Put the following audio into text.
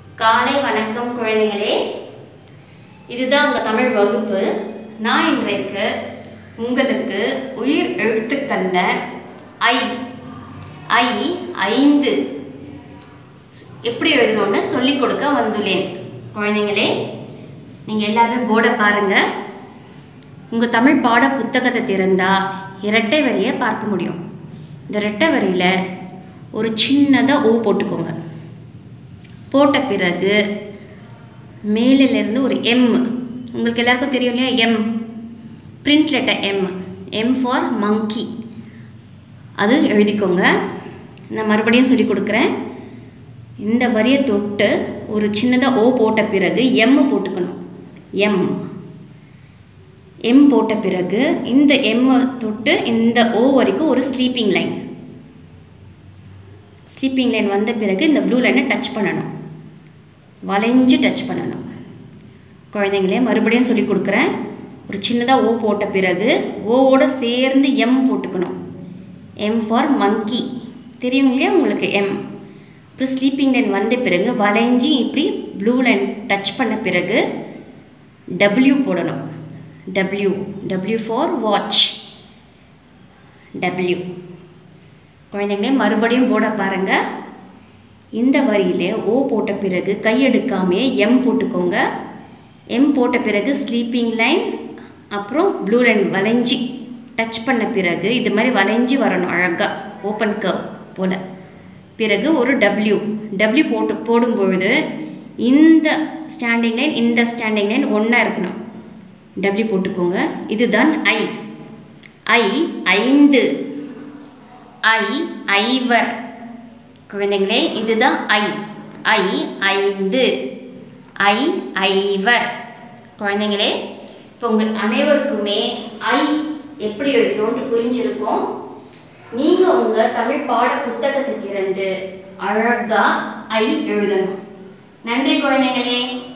காலை வணக்கம் குழந்தைகளே இதுதான் உங்கள் தமிழ் வகுப்பு நான் இன்றைக்கு உங்களுக்கு உயிர் எழுத்துக்கள்ல ஐ ஐ ஐந்து எப்படி எழுதணும்னு சொல்லிக் கொடுக்க வந்துள்ளேன் குழந்தைங்களே நீங்கள் எல்லாரும் போர்டை பாருங்கள் உங்கள் தமிழ் பாட புத்தகத்தை திறந்தா இரட்டை வரியை பார்க்க முடியும் இந்த இரட்டை வரியில் ஒரு சின்னதாக ஓ போட்டுக்கோங்க போட்ட பிறகு மேலிருந்து ஒரு எம் உங்களுக்கு எல்லாருக்கும் தெரியும் இல்லையா M print letter M M for monkey அது எழுதிக்கோங்க நான் மறுபடியும் சொல்லி கொடுக்குறேன் இந்த வரியை தொட்டு ஒரு சின்னதாக ஓ போட்ட பிறகு எம் போட்டுக்கணும் எம் எம் போட்ட பிறகு இந்த எம் தொட்டு இந்த ஓ வரைக்கும் ஒரு ஸ்லீப்பிங் லைன் ஸ்லீப்பிங் லைன் வந்த பிறகு இந்த ப்ளூ லைனை டச் பண்ணணும் வளைஞ்சு டச் பண்ணணும் குழந்தைங்களே மறுபடியும் சொல்லி கொடுக்குறேன் ஒரு சின்னதாக ஓ போட்ட பிறகு ஓவோட சேர்ந்து எம் போட்டுக்கணும் எம் ஃபார் மங்கி தெரியும் இல்லையா உங்களுக்கு எம் அப்புறம் ஸ்லீப்பிங் லைன் வந்த பிறகு வளைஞ்சி இப்படி ப்ளூ லைன் டச் பண்ண பிறகு டபிள்யூ போடணும் W W for watch W குழந்தைங்களே மறுபடியும் போட பாருங்கள் இந்த வரியிலே ஓ போட்ட பிறகு கையெடுக்காமே எம் போட்டுக்கோங்க எம் போட்ட பிறகு ஸ்லீப்பிங் லைன் அப்புறம் ப்ளூ லைன் வளைஞ்சி டச் பண்ண பிறகு இது மாதிரி வளைஞ்சி வரணும் அழகாக ஓப்பன் கர்வ் போல் பிறகு ஒரு டபிள்யூ டபிள்யூ போட்டு போடும் பொழுது இந்த ஸ்டாண்டிங் லைன் இந்த ஸ்டாண்டிங் லைன் ஒன்றா இருக்கணும் டபிள்யூ போட்டுக்கோங்க இதுதான் ஐ ஐ ஐந்து ஐ ஐவர் குழந்தைங்களே இதுதான் ஐ ஐ ஐந்து ஐ ஐவர் குழந்தைங்களே இப்போ உங்கள் அனைவருக்குமே ஐ எப்படி எழுதணும்னு புரிஞ்சிருக்கும் நீங்கள் உங்கள் தமிழ் பாட புத்தகத்தை திறந்து அழகாக ஐ எழுதணும் நன்றி குழந்தைங்களே